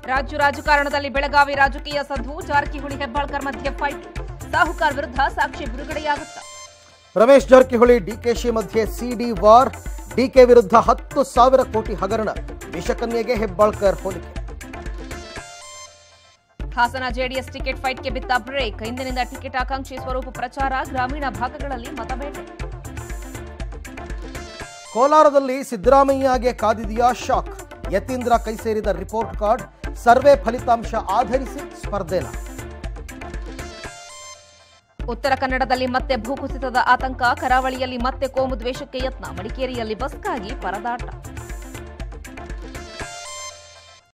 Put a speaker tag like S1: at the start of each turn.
S1: ರಾಜ್ಯ ರಾಜಕಾರಣದಲ್ಲಿ ಬೆಳಗಾವಿ ರಾಜಕೀಯ ಸಂಧು ಜಾರಕಿಹೊಳಿ ಹೆಬ್ಬಾಳ್ಕರ್ ಮಧ್ಯೆ ಫೈಟ್ ಸಾಹುಕಾರ್ ವಿರುದ್ಧ ಸಾಕ್ಷಿ ಬಿಡುಗಡೆಯಾಗುತ್ತಾ
S2: ರಮೇಶ್ ಜಾರಕಿಹೊಳಿ ಡಿಕೆಶಿ ಮಧ್ಯೆ ಸಿಡಿ ವಾರ್ ಡಿಕೆ ವಿರುದ್ಧ ಹತ್ತು ಸಾವಿರ ಕೋಟಿ ಹಗರಣ ವಿಷಕನ್ಯೆಗೆ ಹೆಬ್ಬಾಳ್ಕರ್ ಹೋಲಿಕೆ
S1: ಹಾಸನ ಜೆಡಿಎಸ್ ಟಿಕೆಟ್ ಫೈಟ್ಗೆ ಬಿತ್ತ ಬ್ರೇಕ್ ಇಂದಿನಿಂದ ಟಿಕೆಟ್ ಆಕಾಂಕ್ಷಿ ಸ್ವರೂಪ ಪ್ರಚಾರ ಗ್ರಾಮೀಣ ಭಾಗಗಳಲ್ಲಿ ಮತಬೇಟೆ
S2: ಕೋಲಾರದಲ್ಲಿ ಸಿದ್ದರಾಮಯ್ಯಗೆ ಕಾದಿದೆಯಾ ಶಾಕ್ ಯತೀಂದ್ರ ಕೈ ಸೇರಿದ ರಿಪೋರ್ಟ್ ಕಾರ್ಡ್ ಸರ್ವೆ ಫಲಿತಾಂಶ ಆಧರಿಸಿ ಸ್ಪರ್ಧೆನ
S1: ಉತ್ತರ ಕನ್ನಡದಲ್ಲಿ ಮತ್ತೆ ಭೂಕುಸಿತದ ಆತಂಕ ಕರಾವಳಿಯಲ್ಲಿ ಮತ್ತೆ ಕೋಮು ದ್ವೇಷಕ್ಕೆ ಯತ್ನ ಮಡಿಕೇರಿಯಲ್ಲಿ ಬಸ್ಗಾಗಿ ಪರದಾಟ